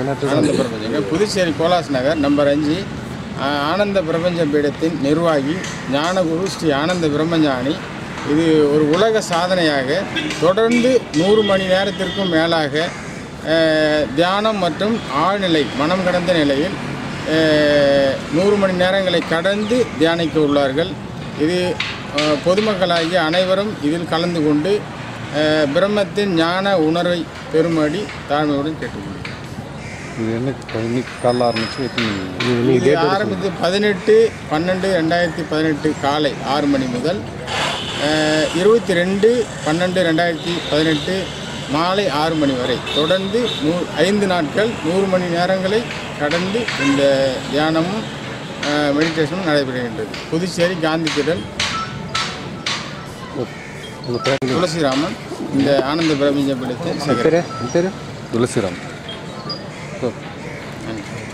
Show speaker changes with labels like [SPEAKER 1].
[SPEAKER 1] ஆனந்த பிரபஞ்சங்க புதுச்சேரி கோலாஸ் நகர் நம்பர் அஞ்சு ஆ, ஆனந்த பிரபஞ்ச பீடத்தின் நிர்வாகி ஞானகுரு ஸ்ரீ ஆனந்த பிரம்மஞானி இது ஒரு உலக சாதனையாக தொடர்ந்து நூறு மணி நேரத்திற்கும் மேலாக அஹ், தியானம் மற்றும் ஆழ்நிலை மனம் கடந்த நிலையில் அஹ், நூறு மணி நேரங்களை கடந்து தியானிக்க உள்ளார்கள் இது அஹ், பொதுமக்களாகிய அனைவரும் இதில் கலந்து கொண்டு அஹ், பிரம்மத்தின் ஞான உணர்வை பெறும்படி தாழ்மையுடன் கேட்டுக்கொள்கிறேன்
[SPEAKER 2] இது என்னைக்கு இன்னைக்கு காலைல ஆரம்பிச்சு எத்தனை
[SPEAKER 1] இது ஆரம்பித்து பதினெட்டு பன்னெண்டு ரெண்டாயிரத்தி பதினெட்டு காலை ஆறு மணி முதல் இருபத்தி ரெண்டு பன்னெண்டு ரெண்டாயிரத்தி பதினெட்டு மாலை ஆறு மணி வரை தொடர்ந்து நூ ஐந்து நாட்கள் நூறு மணி நேரங்களை கடந்து இந்த தியானமும் மெடிடேஷனும் நடைபெறுகின்றது புதுச்சேரி காந்தி திடல்
[SPEAKER 2] உங்கள் பேர்
[SPEAKER 1] துளசிராமன் இந்த ஆனந்த பிரபஞ்ச பீடத்தின்
[SPEAKER 2] பேர் பேர் துளசிராம் ஓ
[SPEAKER 1] நன்றி